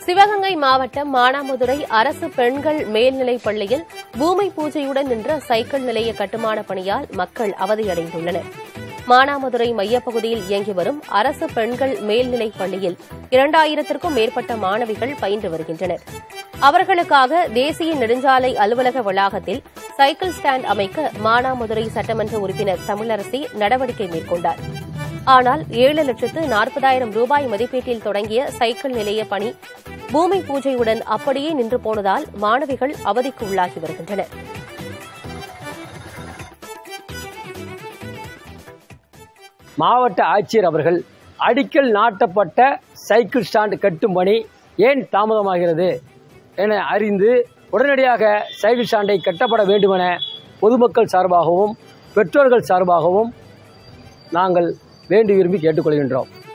சிவகங்கை மாவட்டம் மானாமதுரை அரசு பெண்கள் மேல்நிலைப் பள்ளியில் பூமி பூஜையுடன் நின்ற சைக்கிள் நிலைய கட்டுமான பணியால் மக்கள் அவதியடைந்துள்ளனர் மானாமதுரை மையப்பகுதியில் இயங்கி வரும் அரசு பெண்கள் மேல்நிலைப் பள்ளியில் இரண்டாயிரத்திற்கும் மேற்பட்ட மாணவிகள் பயின்று வருகின்றனர் அவர்களுக்காக தேசிய நெடுஞ்சாலை அலுவலக வளாகத்தில் சைக்கிள் ஸ்டாண்ட் அமைக்க மானாமதுரை சட்டமன்ற உறுப்பினர் தமிழரசி நடவடிக்கை மேற்கொண்டார் ஆனால் ஏழு லட்சத்து நாற்பதாயிரம் ரூபாய் மதிப்பீட்டில் தொடங்கிய சைக்கிள் நிலைய பணி பூமி பூஜையுடன் அப்படியே நின்று போனதால் மாணவிகள் அவதிக்கு உள்ளாகி வருகின்றனர் மாவட்ட ஆட்சியர் அவர்கள் அடிக்கல் நாட்டப்பட்ட சைக்கிள் ஸ்டாண்ட் கட்டும் பணி ஏன் தாமதமாகிறது என அறிந்து உடனடியாக சைக்கிள் ஸ்டாண்டை கட்டப்பட வேண்டுமென பொதுமக்கள் சார்பாகவும் பெற்றோர்கள் சார்பாகவும் நாங்கள் வேண்டி விரும்பி கேட்டுக்கொள்கின்றோம்